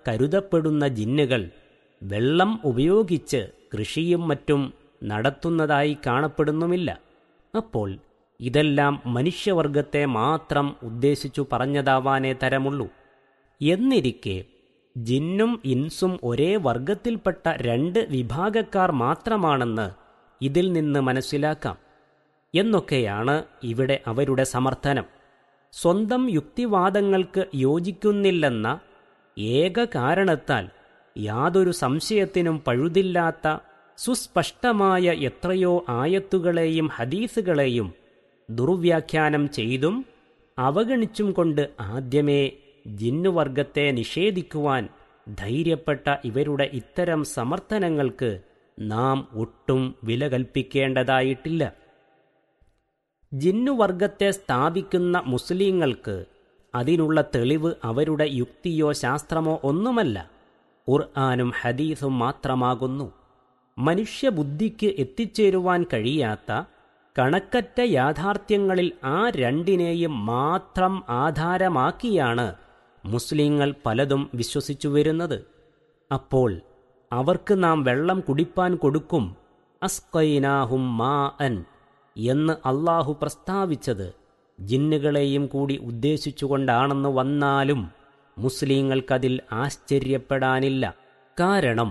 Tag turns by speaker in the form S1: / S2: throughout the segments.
S1: കരുതപ്പെടുന്ന ജിന്നുകൾ വെള്ളം ഉപയോഗിച്ച് കൃഷിയും മറ്റും നടത്തുന്നതായി കാണപ്പെടുന്നുമില്ല അപ്പോൾ ഇതെല്ലാം മനുഷ്യവർഗത്തെ മാത്രം ഉദ്ദേശിച്ചു പറഞ്ഞതാവാനേ തരമുള്ളൂ എന്നിരിക്കെ ജിന്നും ഇൻസും ഒരേ വർഗത്തിൽപ്പെട്ട രണ്ട് വിഭാഗക്കാർ മാത്രമാണെന്ന് ഇതിൽ നിന്ന് മനസ്സിലാക്കാം എന്നൊക്കെയാണ് ഇവിടെ അവരുടെ സമർത്ഥനം സ്വന്തം യുക്തിവാദങ്ങൾക്ക് യോജിക്കുന്നില്ലെന്ന ഏക കാരണത്താൽ യാതൊരു സംശയത്തിനും പഴുതില്ലാത്ത സുസ്പഷ്ടമായ എത്രയോ ആയത്തുകളെയും ഹദീസുകളെയും ദുർവ്യാഖ്യാനം ചെയ്തും അവഗണിച്ചും കൊണ്ട് ആദ്യമേ ജിന്നുവർഗത്തെ നിഷേധിക്കുവാൻ ധൈര്യപ്പെട്ട ഇവരുടെ ഇത്തരം സമർത്ഥനങ്ങൾക്ക് നാം ഒട്ടും വില കൽപ്പിക്കേണ്ടതായിട്ടില്ല ജിന്നുവർഗത്തെ സ്ഥാപിക്കുന്ന മുസ്ലിങ്ങൾക്ക് അതിനുള്ള തെളിവ് അവരുടെ യുക്തിയോ ശാസ്ത്രമോ ഒന്നുമല്ല ഖുർആാനും ഹദീസും മാത്രമാകുന്നു മനുഷ്യബുദ്ധിക്ക് എത്തിച്ചേരുവാൻ കഴിയാത്ത കണക്കറ്റ യാഥാർത്ഥ്യങ്ങളിൽ ആ രണ്ടിനെയും മാത്രം ആധാരമാക്കിയാണ് മുസ്ലിങ്ങൾ പലതും വിശ്വസിച്ചു വരുന്നത് അപ്പോൾ അവർക്ക് നാം വെള്ളം കുടിപ്പാൻ കൊടുക്കും അസ്കൈനാഹും മാ അൻ എന്ന് അള്ളാഹു പ്രസ്താവിച്ചത് ജിന്നുകളെയും കൂടി ഉദ്ദേശിച്ചുകൊണ്ടാണെന്ന് വന്നാലും മുസ്ലിങ്ങൾക്കതിൽ ആശ്ചര്യപ്പെടാനില്ല കാരണം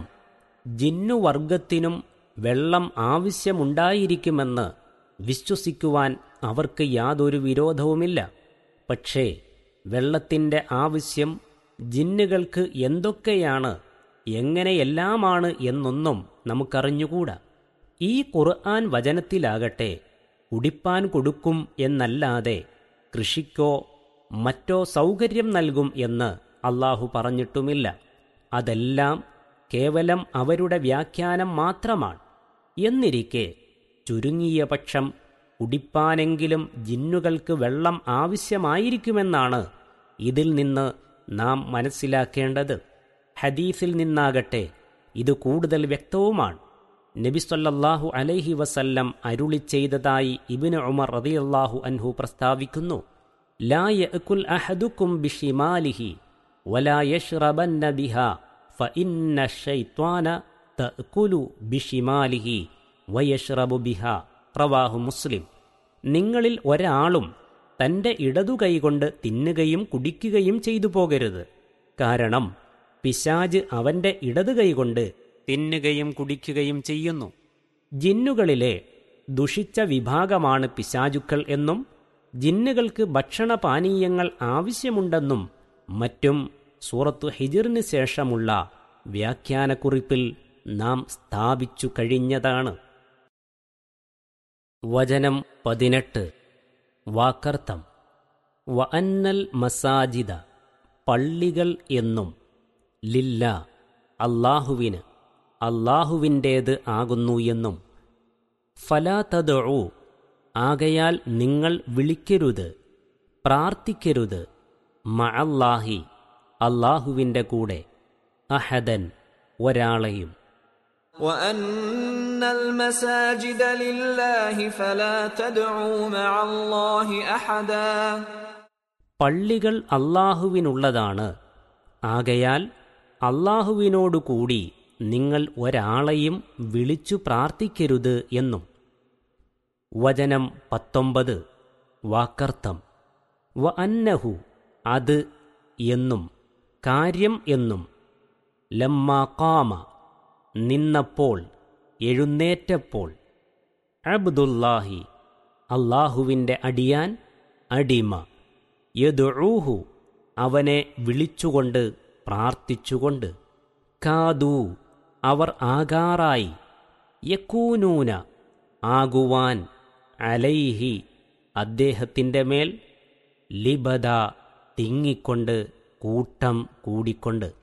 S1: ജിന്നുവർഗത്തിനും വെള്ളം ആവശ്യമുണ്ടായിരിക്കുമെന്ന് വിശ്വസിക്കുവാൻ അവർക്ക് യാതൊരു വിരോധവുമില്ല പക്ഷേ വെള്ളത്തിൻ്റെ ആവശ്യം ജിന്നുകൾക്ക് എന്തൊക്കെയാണ് എങ്ങനെയെല്ലാമാണ് എന്നൊന്നും നമുക്കറിഞ്ഞുകൂടാ ഈ ഖുർആൻ വചനത്തിലാകട്ടെ കുടിപ്പാൻ കൊടുക്കും എന്നല്ലാതെ കൃഷിക്കോ മറ്റോ സൗകര്യം നൽകും എന്ന് അള്ളാഹു പറഞ്ഞിട്ടുമില്ല അതെല്ലാം കേവലം അവരുടെ വ്യാഖ്യാനം മാത്രമാണ് എന്നിരിക്കെ ചുരുങ്ങിയ പക്ഷം കുടിപ്പാനെങ്കിലും ജിന്നുകൾക്ക് വെള്ളം ആവശ്യമായിരിക്കുമെന്നാണ് ഇതിൽ നിന്ന് നാം മനസ്സിലാക്കേണ്ടത് ഹദീസിൽ നിന്നാകട്ടെ ഇത് കൂടുതൽ വ്യക്തവുമാണ് നബിസ്വല്ലാഹു അലൈഹി വസല്ലം അരുളി ചെയ്തതായി ഇബിന് ഉമർ റതിയല്ലാഹു അൻഹു പ്രസ്താവിക്കുന്നു ലാ യഅ്കുൽ അഹദുക്കും ബിഷിമാലിഹി വലാ യശ്റബന്ന ബിഹ ഫഇന്ന ശൈത്വാന തഅ്കുലു ബിഷിമാലിഹി വയഷ്റബു ബിഹ പ്രവാഹു മുസ്ലിം നിങ്ങളിൽ ഒരാളും തന്റെ ഇടതു കൈകൊണ്ട് തിന്നുകയും കുടിക്കുകയും ചെയ്തു പോകരുത് കാരണം പിശാജ് അവന്റെ ഇടതു കൈകൊണ്ട് തിന്നുകയും കുടിക്കുകയും ചെയ്യുന്നു ജിന്നുകളിലെ ദുഷിച്ച വിഭാഗമാണ് പിശാചുക്കൾ എന്നും ജിന്നുകൾക്ക് ഭക്ഷണപാനീയങ്ങൾ ആവശ്യമുണ്ടെന്നും മറ്റും സൂറത്തു ഹിജിറിന് ശേഷമുള്ള വ്യാഖ്യാനക്കുറിപ്പിൽ നാം സ്ഥാപിച്ചു കഴിഞ്ഞതാണ് വചനം പതിനെട്ട് വാക്കർത്ഥം വ അന്നൽ മസാജിദ പള്ളികൾ എന്നും ലില്ല അള്ളാഹുവിന് അള്ളാഹുവിൻ്റേത് ആകുന്നു എന്നും ഫലാതദു ആകയാൽ നിങ്ങൾ വിളിക്കരുത് പ്രാർത്ഥിക്കരുത് മഅല്ലാഹി അള്ളാഹുവിൻ്റെ കൂടെ അഹദൻ ഒരാളെയും
S2: وأن المساجد لله فلا تدعوا مع الله أحدا
S1: പള്ളികൾ അള്ളാഹുവിനുള്ളതാണ് ആകയാൽ അള്ളാഹുവിനോടുകൂടി നിങ്ങൾ ഒരാളെയും വിളിച്ചു പ്രാർത്ഥിക്കരുത് എന്നും വചനം പത്തൊമ്പത് വാക്കർത്ഥം വ അന്നഹു അത് എന്നും കാര്യം എന്നും ലമ്മാക്കാമ നിന്നപ്പോൾ എഴുന്നേറ്റപ്പോൾ അബ്ദുല്ലാഹി അള്ളാഹുവിൻ്റെ അടിയാൻ അടിമ യദുഊഹു അവനെ വിളിച്ചുകൊണ്ട് പ്രാർത്ഥിച്ചുകൊണ്ട് കാദൂ അവർ ആകാറായി യക്കൂനൂന ആകുവാൻ അലൈഹി അദ്ദേഹത്തിൻ്റെ മേൽ ലിബദ തിങ്ങിക്കൊണ്ട് കൂട്ടം കൂടിക്കൊണ്ട്